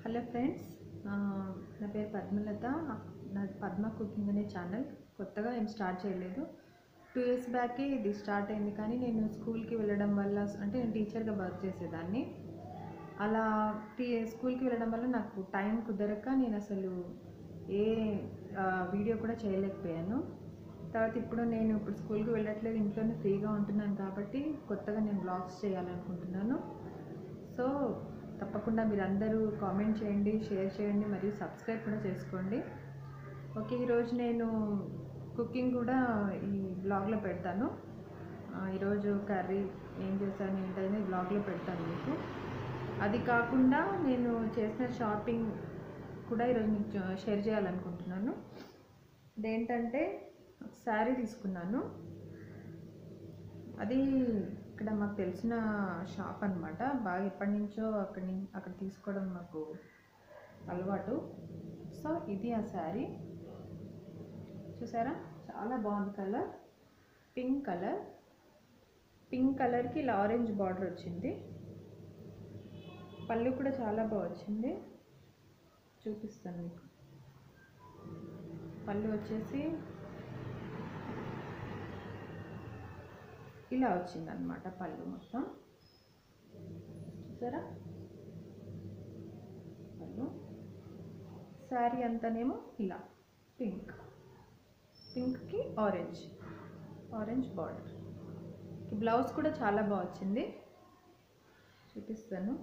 Hello friends ఆ, నా పేరు పద్మలత నా పద్మ కుకింగ్ అనే ఛానల్ కొత్తగా ఏం స్టార్ట్ చేయలేదు టూ ఇయర్స్ బ్యాకే ఇది స్టార్ట్ అయింది కానీ నేను స్కూల్కి వెళ్ళడం వల్ల అంటే నేను టీచర్గా వర్క్ చేసేదాన్ని అలా టీ స్కూల్కి వెళ్ళడం వల్ల నాకు టైం కుదరక నేను అసలు ఏ ఆ, వీడియో కూడా చేయలేకపోయాను తర్వాత ఇప్పుడు నేను ఇప్పుడు స్కూల్కి వెళ్ళట్లేదు ఇంట్లోనే ఫ్రీగా ఉంటున్నాను కాబట్టి కొత్తగా నేను బ్లాగ్స్ చేయాలనుకుంటున్నాను సో తప్పకుండా మీరు అందరూ కామెంట్ చేయండి షేర్ చేయండి మరియు సబ్స్క్రైబ్ కూడా చేసుకోండి ఓకే ఈరోజు నేను కుకింగ్ కూడా ఈ బ్లాగ్లో పెడతాను ఆ, ఈరోజు కర్రీ ఏం చేశాను ఏంటనేది బ్లాగ్లో పెడతాను మీకు అది కాకుండా నేను చేసిన షాపింగ్ కూడా ఈరోజు మీకు చ- షేర్ చేయాలనుకుంటున్నాను అదేంటంటే శారీ తీసుకున్నాను అది ఇక్కడ మాకు తెలిసిన షాప్ అన్నమాట బాగా ఎప్పటి నుంచో అక్కడి నుంచి అక్కడ తీసుకోవడం మాకు అలవాటు సో ఇది ఆ శారీ చూసారా చాలా బాగుంది కలర్ పింక్ కలర్ పింక్ కలర్కి ఇలా ఆరెంజ్ బార్డర్ వచ్చింది పళ్ళు కూడా చాలా బాగా వచ్చింది చూపిస్తాను మీకు పళ్ళు వచ్చేసి ఇలా వచ్చింది అనమాట పళ్ళు మొత్తం చూసారా పళ్ళు శారీ అంతానేమో ఇలా పింక్ పింక్కి ఆరెంజ్ ఆరెంజ్ బార్డర్ బ్లౌజ్ కూడా చాలా బాగా వచ్చింది చూపిస్తాను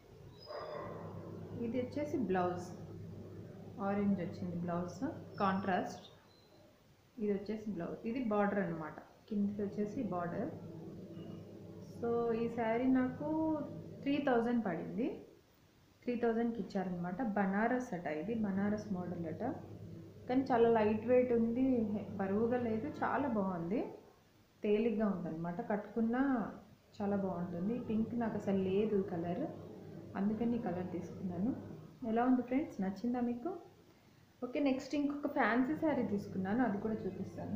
ఇది వచ్చేసి బ్లౌజ్ ఆరెంజ్ వచ్చింది బ్లౌజ్ కాంట్రాస్ట్ ఇది వచ్చేసి బ్లౌజ్ ఇది బార్డర్ అనమాట కిందకి వచ్చేసి బార్డర్ సో ఈ శారీ నాకు త్రీ థౌజండ్ పడింది త్రీ థౌజండ్కి ఇచ్చారనమాట బనారస్ అట ఇది బనారస్ మోడల్ అట కానీ చాలా లైట్ వెయిట్ ఉంది హె- బరువుగా లేదు చాలా బాగుంది తేలిగ్గా ఉందన్నమాట కట్టుకున్నా చాలా బాగుంటుంది పింక్ నాకు అసలు లేదు ఈ కలర్ అందుకని ఈ కలర్ తీసుకున్నాను ఎలా ఉంది ఫ్రెండ్స్ నచ్చిందా మీకు ఓకే నెక్స్ట్ ఇంకొక ఫ్యాన్సీ శారీ తీసుకున్నాను అది కూడా చూపిస్తాను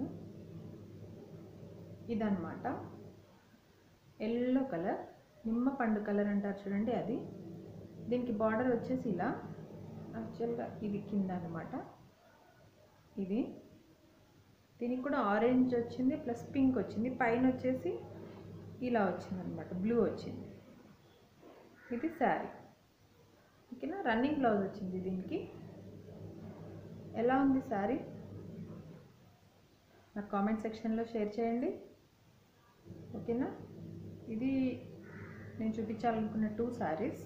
ఇదన్నమాట ఎల్లో కలర్ నిమ్మ పండు కలర్ అంటారు చూడండి అది దీనికి బార్డర్ వచ్చేసి ఇలా యాక్చువల్గా ఇది కింద అనమాట ఇది దీనికి కూడా ఆరెంజ్ వచ్చింది ప్లస్ పింక్ వచ్చింది పైన వచ్చేసి ఇలా వచ్చింది అనమాట బ్లూ వచ్చింది ఇది శారీ ఓకేనా రన్నింగ్ బ్లౌజ్ వచ్చింది దీనికి ఎలా ఉంది శారీ నాకు కామెంట్ సెక్షన్లో షేర్ చేయండి ఓకేనా ఇది నేను చూపించాలనుకున్న టూ శారీస్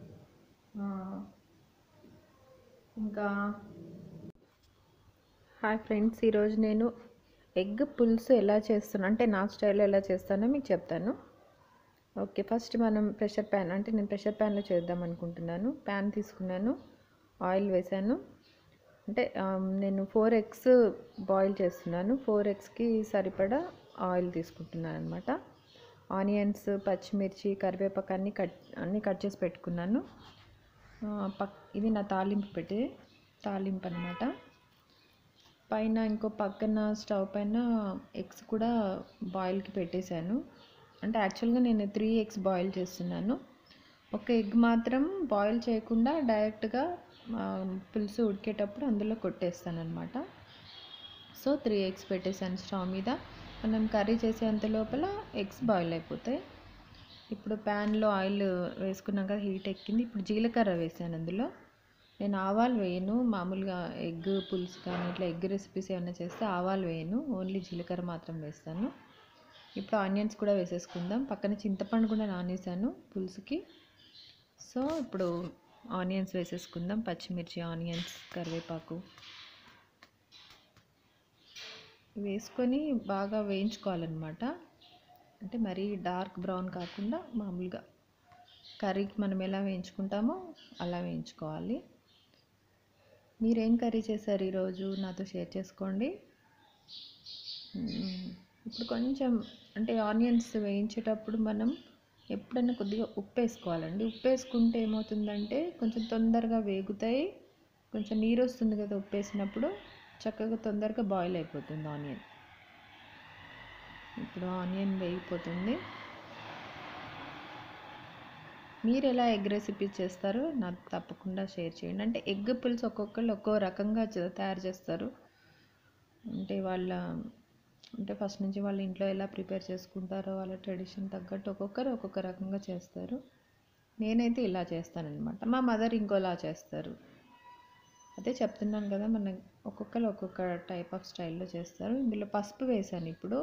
ఇంకా హాయ్ ఫ్రెండ్స్ ఈరోజు నేను ఎగ్ పులుసు ఎలా చేస్తాను అంటే నా స్టైల్లో ఎలా చేస్తానో మీకు చెప్తాను ఓకే ఫస్ట్ మనం ప్రెషర్ ప్యాన్ అంటే నేను ప్రెషర్ ప్యాన్లో చేద్దాం అనుకుంటున్నాను ప్యాన్ తీసుకున్నాను ఆయిల్ వేసాను అంటే ఆ, నేను ఫోర్ ఎగ్స్ బాయిల్ చేస్తున్నాను ఫోర్ ఎగ్స్కి సరిపడా ఆయిల్ తీసుకుంటున్నాను అనమాట ఆనియన్స్ పచ్చిమిర్చి కరివేపాకు అన్నీ కట్ అన్నీ కట్ చేసి పెట్టుకున్నాను ఆ, పక్ ఇది నా తాలింపు పెట్టి తాలింపు అనమాట పైన ఇంకో పక్కన స్టవ్ పైన ఎగ్స్ కూడా బాయిల్కి పెట్టేశాను అంటే యాక్చువల్గా నేను త్రీ ఎగ్స్ బాయిల్ చేస్తున్నాను ఒక ఎగ్ మాత్రం బాయిల్ చేయకుండా డైరెక్ట్గా ఆ, పులుసు ఉడికేటప్పుడు అందులో కొట్టేస్తాను అనమాట సో త్రీ ఎగ్స్ పెట్టేశాను స్టవ్ మీద మనం కర్రీ చేసేంత లోపల ఎగ్స్ బాయిల్ అయిపోతాయి ఇప్పుడు ప్యాన్లో ఆయిల్ వేసుకున్నాం కదా హీట్ ఎక్కింది ఇప్పుడు జీలకర్ర వేసాను అందులో నేను ఆవాలు వేయను మామూలుగా ఎగ్ పులుసు కానీ ఇట్లా ఎగ్ రెసిపీస్ ఏమైనా చేస్తే ఆవాలు వేయను ఓన్లీ జీలకర్ర మాత్రం వేస్తాను ఇప్పుడు ఆనియన్స్ కూడా వేసేసుకుందాం పక్కన చింతపండు కూడా నానేసాను పులుసుకి సో ఇప్పుడు ఆనియన్స్ వేసేసుకుందాం పచ్చిమిర్చి ఆనియన్స్ కరివేపాకు వేసుకొని బాగా వేయించుకోవాలన్నమాట అంటే మరీ డార్క్ బ్రౌన్ కాకుండా మామూలుగా కర్రీకి మనం ఎలా వేయించుకుంటామో అలా వేయించుకోవాలి మీరేం కర్రీ చేశారు ఈరోజు నాతో షేర్ చేసుకోండి మ్మ్. ఇప్పుడు కొంచెం అంటే ఆనియన్స్ వేయించేటప్పుడు మనం ఎప్పుడైనా కొద్దిగా ఉప్పు వేసుకోవాలండి ఉప్పు వేసుకుంటే ఏమవుతుందంటే కొంచెం తొందరగా వేగుతాయి కొంచెం నీరు వస్తుంది కదా ఉప్పు వేసినప్పుడు చక్కగా తొందరగా బాయిల్ అయిపోతుంది ఆనియన్ ఇప్పుడు ఆనియన్ వేగిపోతుంది మీరు ఎలా ఎగ్ రెసిపీ చేస్తారో నాకు తప్పకుండా షేర్ చేయండి అంటే ఎగ్ పులుసు ఒక్కొక్కళ్ళు ఒక్కో రకంగా చే- తయారు చేస్తారు అంటే వాళ్ళ అంటే ఫస్ట్ నుంచి వాళ్ళ ఇంట్లో ఎలా ప్రిపేర్ చేసుకుంటారో వాళ్ళ ట్రెడిషన్ తగ్గట్టు ఒక్కొక్కరు ఒక్కొక్క రకంగా చేస్తారు నేనైతే ఇలా చేస్తానన్నమాట మా మదర్ ఇంకోలా చేస్తారు అదే చెప్తున్నాను కదా మన ఒక్కొక్కరు ఒక్కొక్క టైప్ ఆఫ్ స్టైల్లో చేస్తారు ఇందులో పసుపు వేసాను ఇప్పుడు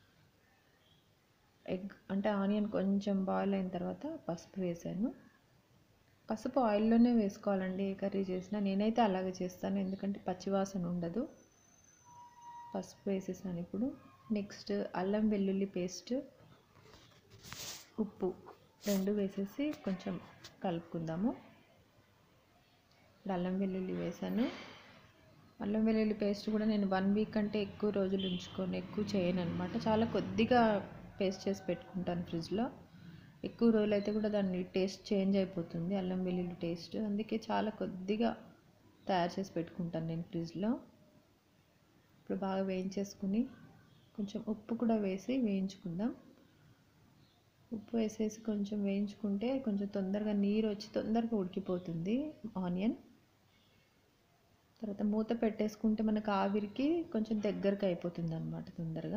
ఎగ్ అంటే ఆనియన్ కొంచెం బాయిల్ అయిన తర్వాత పసుపు వేసాను పసుపు ఆయిల్లోనే వేసుకోవాలండి ఏ కర్రీ చేసినా నేనైతే అలాగే చేస్తాను ఎందుకంటే పచ్చివాసన ఉండదు పసుపు వేసేసాను ఇప్పుడు నెక్స్ట్ అల్లం వెల్లుల్లి పేస్ట్ ఉప్పు రెండు వేసేసి కొంచెం కలుపుకుందాము ఇప్పుడు అల్లం వెల్లుల్లి వేసాను అల్లం వెల్లుల్లి పేస్ట్ కూడా నేను వన్ వీక్ అంటే ఎక్కువ రోజులు ఉంచుకొని ఎక్కువ చేయను అనమాట చాలా కొద్దిగా పేస్ట్ చేసి పెట్టుకుంటాను ఫ్రిడ్జ్లో ఎక్కువ రోజులు అయితే కూడా దాని టేస్ట్ చేంజ్ అయిపోతుంది అల్లం వెల్లుల్లి టేస్ట్ అందుకే చాలా కొద్దిగా తయారు చేసి పెట్టుకుంటాను నేను ఫ్రిడ్జ్లో ఇప్పుడు బాగా వేయించేసుకుని కొంచెం ఉప్పు కూడా వేసి వేయించుకుందాం ఉప్పు వేసేసి కొంచెం వేయించుకుంటే కొంచెం తొందరగా నీరు వచ్చి తొందరగా ఉడికిపోతుంది ఆనియన్ తర్వాత మూత పెట్టేసుకుంటే మనకు ఆవిరికి కొంచెం దగ్గరకు అయిపోతుంది అనమాట తొందరగా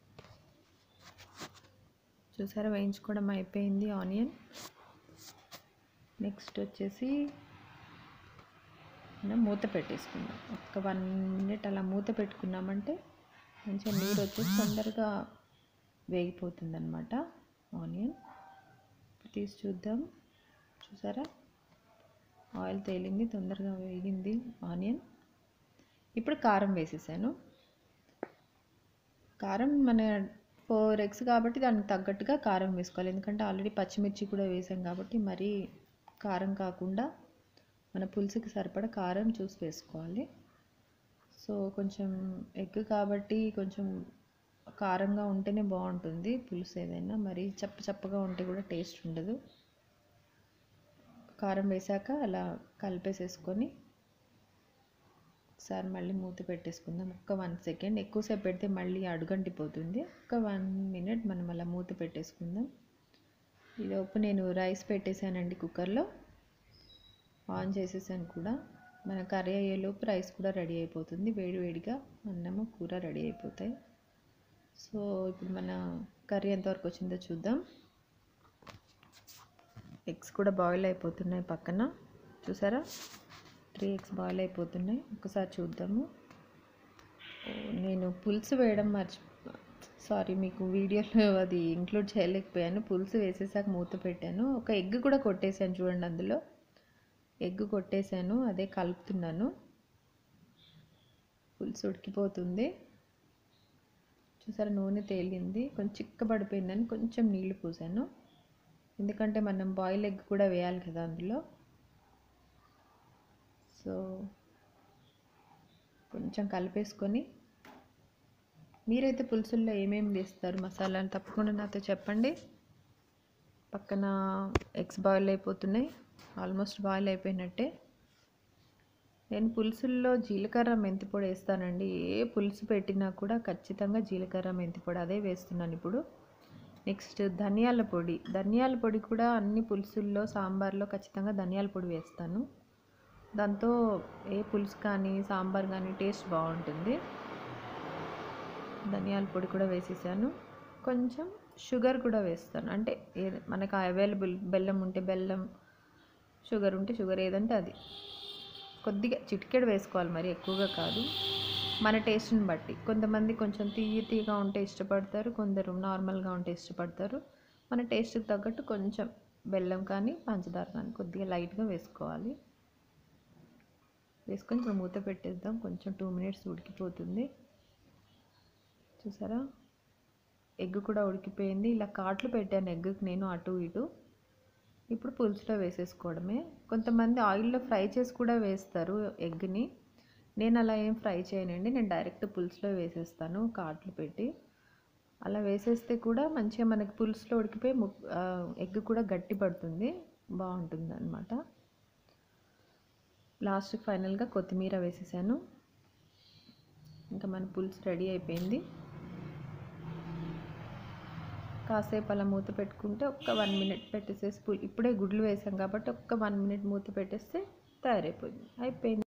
చూసారా వేయించుకోవడం అయిపోయింది ఆనియన్ నెక్స్ట్ వచ్చేసి మనం మూత పెట్టేసుకుందాం ఒక వన్ మినిట్ అలా మూత పెట్టుకున్నామంటే మంచిగా నీరు వచ్చేసి తొందరగా వేగిపోతుంది అనమాట ఆనియన్ తీసి చూద్దాం చూసారా ఆయిల్ తేలింది తొందరగా వేగింది ఆనియన్ ఇప్పుడు కారం వేసేసాను కారం మన ఫోర్ ఎగ్స్ కాబట్టి దానికి తగ్గట్టుగా కారం వేసుకోవాలి ఎందుకంటే ఆల్రెడీ పచ్చిమిర్చి కూడా వేసాం కాబట్టి మరీ కారం కాకుండా మన పులుసుకి సరిపడా కారం చూసి వేసుకోవాలి సో కొంచెం ఎగ్ కాబట్టి కొంచెం కారంగా ఉంటేనే బాగుంటుంది పులుసు ఏదైనా మరి చప్ప చప్పగా ఉంటే కూడా టేస్ట్ ఉండదు కారం వేసాక అలా కలిపేసేసుకొని ఒకసారి మళ్ళీ మూత పెట్టేసుకుందాం ఒక్క వన్ సెకండ్ ఎక్కువసేపు పెడితే మళ్ళీ అడుగంటిపోతుంది ఒక వన్ మినిట్ మనం అలా మూత పెట్టేసుకుందాం ఈలోపు నేను రైస్ పెట్టేశానండి కుక్కర్లో ఆన్ చేసేసాను కూడా మన కర్రీ అయ్యేలోపు రైస్ కూడా రెడీ అయిపోతుంది వేడి వేడిగా అన్నము కూర రెడీ అయిపోతాయి సో ఇప్పుడు మన కర్రీ ఎంతవరకు వచ్చిందో చూద్దాం ఎగ్స్ కూడా బాయిల్ అయిపోతున్నాయి పక్కన చూసారా త్రీ ఎగ్స్ బాయిల్ అయిపోతున్నాయి ఒకసారి చూద్దాము ఓ, నేను పులుసు వేయడం మర్చి సారీ మీకు వీడియోలో అది ఇంక్లూడ్ చేయలేకపోయాను పులుసు వేసేసాక మూత పెట్టాను ఒక ఎగ్ కూడా కొట్టేసాను చూడండి అందులో ఎగ్ కొట్టేసాను అదే కలుపుతున్నాను పులుసు ఉడికిపోతుంది చూసారా నూనె తేలింది కొంచెం చిక్కబడిపోయిందని కొంచెం నీళ్లు పోసాను ఎందుకంటే మనం బాయిల్ ఎగ్ కూడా వేయాలి కదా అందులో సో కొంచెం కలిపేసుకొని మీరైతే పులుసుల్లో ఏమేమి వేస్తారు మసాలాలు తప్పకుండా నాతో చెప్పండి పక్కన ఎగ్స్ బాయిల్ అయిపోతున్నాయి ఆల్మోస్ట్ బాయిల్ అయిపోయినట్టే నేను పులుసుల్లో జీలకర్ర మెంతిపొడి వేస్తానండి ఏ పులుసు పెట్టినా కూడా ఖచ్చితంగా జీలకర్ర మెంతిపొడి అదే వేస్తున్నాను ఇప్పుడు నెక్స్ట్ ధనియాల పొడి ధనియాల పొడి కూడా అన్ని పులుసుల్లో సాంబార్లో ఖచ్చితంగా ధనియాల పొడి వేస్తాను దాంతో ఏ పులుసు కానీ సాంబార్ కానీ టేస్ట్ బాగుంటుంది ధనియాల పొడి కూడా వేసేసాను కొంచెం షుగర్ కూడా వేస్తాను అంటే ఏది మనకు అవైలబుల్ బెల్లం ఉంటే బెల్లం షుగర్ ఉంటే షుగర్ ఏదంటే అది కొద్దిగా చిటికెడు వేసుకోవాలి మరి ఎక్కువగా కాదు మన టేస్ట్ని బట్టి కొంతమంది కొంచెం తీయ తీయగా ఉంటే ఇష్టపడతారు కొందరు నార్మల్గా ఉంటే ఇష్టపడతారు మన టేస్ట్కి తగ్గట్టు కొంచెం బెల్లం కానీ పంచదార కానీ కొద్దిగా లైట్గా వేసుకోవాలి వేసుకొని ఇప్పుడు మూత పెట్టేద్దాం కొంచెం టూ మినిట్స్ ఉడికిపోతుంది చూసారా ఎగ్ కూడా ఉడికిపోయింది ఇలా కాట్లు పెట్టాను ఎగ్కి నేను అటు ఇటు ఇప్పుడు పులుసులో వేసేసుకోవడమే కొంతమంది ఆయిల్లో ఫ్రై చేసి కూడా వేస్తారు ఎగ్ని నేను అలా ఏం ఫ్రై చేయనండి నేను డైరెక్ట్ పులుసులో వేసేస్తాను కాట్లు పెట్టి అలా వేసేస్తే కూడా మంచిగా మనకి పులుసులో ఉడికిపోయి ము- ఆ, ఎగ్ కూడా గట్టి పడుతుంది బాగుంటుంది అనమాట లాస్ట్ ఫైనల్గా కొత్తిమీర వేసేసాను ఇంకా మన పులుసు రెడీ అయిపోయింది కాసేపు అలా మూత పెట్టుకుంటే ఒక్క వన్ మినిట్ పెట్టేసేసి పుల్ ఇప్పుడే గుడ్లు వేసాం కాబట్టి ఒక్క వన్ మినిట్ మూత పెట్టేస్తే తయారైపోయింది అయిపోయింది